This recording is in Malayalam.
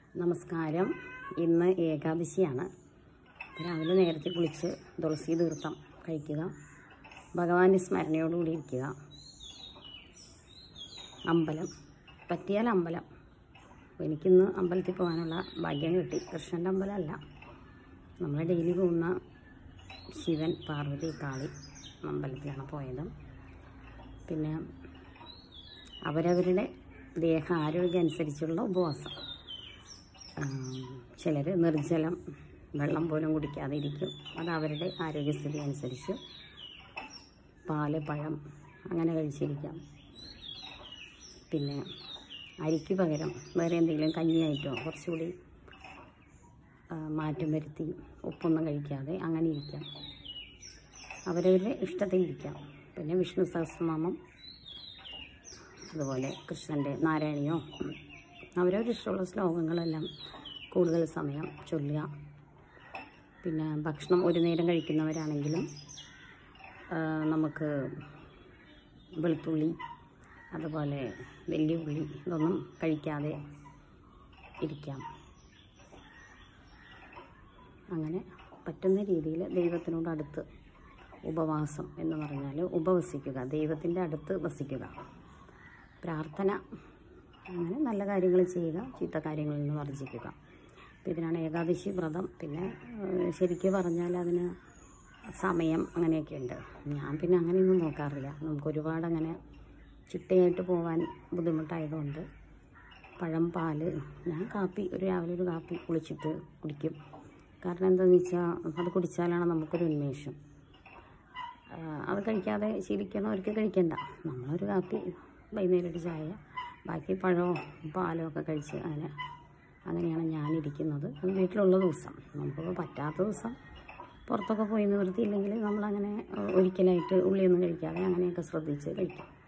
നമസ്കാരം ഇന്ന് ഏകാദശിയാണ് രാവിലെ നേരത്തെ കുളിച്ച് തുളസി തീർത്ഥം കഴിക്കുക ഭഗവാന്റെ സ്മരണയോടുകൂടി ഇരിക്കുക അമ്പലം പറ്റിയാൽ അമ്പലം അപ്പോൾ എനിക്കിന്ന് അമ്പലത്തിൽ പോകാനുള്ള ഭാഗ്യം കിട്ടി കൃഷ്ണൻ്റെ അമ്പലമല്ല നമ്മൾ ഡെയിലി പോകുന്ന ശിവൻ പാർവതി കാളി അമ്പലത്തിലാണ് പോയത് പിന്നെ അവരവരുടെ ദേഹ ആരോഗ്യം അനുസരിച്ചുള്ള ഉപവാസം ചിലർ നിർജ്ജലം വെള്ളം പോലും കുടിക്കാതെ ഇരിക്കും അത് അവരുടെ ആരോഗ്യസ്ഥിതി അനുസരിച്ച് പാല് പഴം അങ്ങനെ കഴിച്ചിരിക്കാം പിന്നെ അരിക്ക് പകരം വേറെ എന്തെങ്കിലും കഞ്ഞിയായിട്ടോ കുറച്ചുകൂടി ആ, മാറ്റം വരുത്തി ഉപ്പൊന്നും കഴിക്കാതെ അങ്ങനെ ഇരിക്കാം അവരവരുടെ ഇഷ്ടത്തിൽ ഇരിക്കാം പിന്നെ വിഷ്ണു സഹസ്രനാമം അതുപോലെ കൃഷ്ണൻ്റെ നാരായണിയോ അവരവരുടെ ഇഷ്ടമുള്ള ശ്ലോകങ്ങളെല്ലാം കൂടുതൽ സമയം ചൊല്ലുക പിന്നെ ഭക്ഷണം ഒരു നേരം കഴിക്കുന്നവരാണെങ്കിലും ആ, നമുക്ക് വെളുത്തുള്ളി അതുപോലെ വലിയ ഉള്ളി ഇതൊന്നും കഴിക്കാതെ ഇരിക്കാം അങ്ങനെ പറ്റുന്ന രീതിയിൽ ദൈവത്തിനോട് അടുത്ത് ഉപവാസം എന്ന് പറഞ്ഞാൽ ഉപവസിക്കുക ദൈവത്തിൻ്റെ അടുത്ത് വസിക്കുക പ്രാർത്ഥന അങ്ങനെ നല്ല കാര്യങ്ങൾ ചെയ്യുക ചീത്ത കാര്യങ്ങളിൽ നിന്ന് വർജിക്കുക അപ്പോൾ ഇതിനാണ് ഏകാദശി വ്രതം പിന്നെ ഏഹ്, ശരിക്കും പറഞ്ഞാൽ അതിന് സമയം അങ്ങനെയൊക്കെ ഉണ്ട് ഞാൻ പിന്നെ അങ്ങനെയൊന്നും നോക്കാറില്ല നമുക്ക് ഒരുപാട് അങ്ങനെ ചിട്ടയായിട്ട് പോകാൻ ബുദ്ധിമുട്ടായതുകൊണ്ട് പഴം പാല് ഞാൻ കാപ്പി ഒരു രാവിലെ ഒരു കാപ്പി കുളിച്ചിട്ട് കുടിക്കും കാരണം എന്താണെന്ന് വെച്ചാൽ അത് കുടിച്ചാലാണ് നമുക്കൊരു ഉന്മേഷം ആ, അത് കഴിക്കാതെ ശീലിക്കണവർക്ക് കഴിക്കണ്ട നമ്മളൊരു കാപ്പി വൈകുന്നേരം ഒരു ചായ ബാക്കി പഴമോ പാലോ ഒക്കെ കഴിച്ച് അങ്ങനെ അങ്ങനെയാണ് ഞാനിരിക്കുന്നത് അത് വീട്ടിലുള്ള ദിവസം നമുക്കിപ്പോൾ പറ്റാത്ത ദിവസം പുറത്തൊക്കെ പോയി നിവൃത്തിയില്ലെങ്കിൽ നമ്മളങ്ങനെ ഒരിക്കലായിട്ട് ഉള്ളിയൊന്നും കഴിക്കാതെ അങ്ങനെയൊക്കെ ശ്രദ്ധിച്ച് കഴിക്കും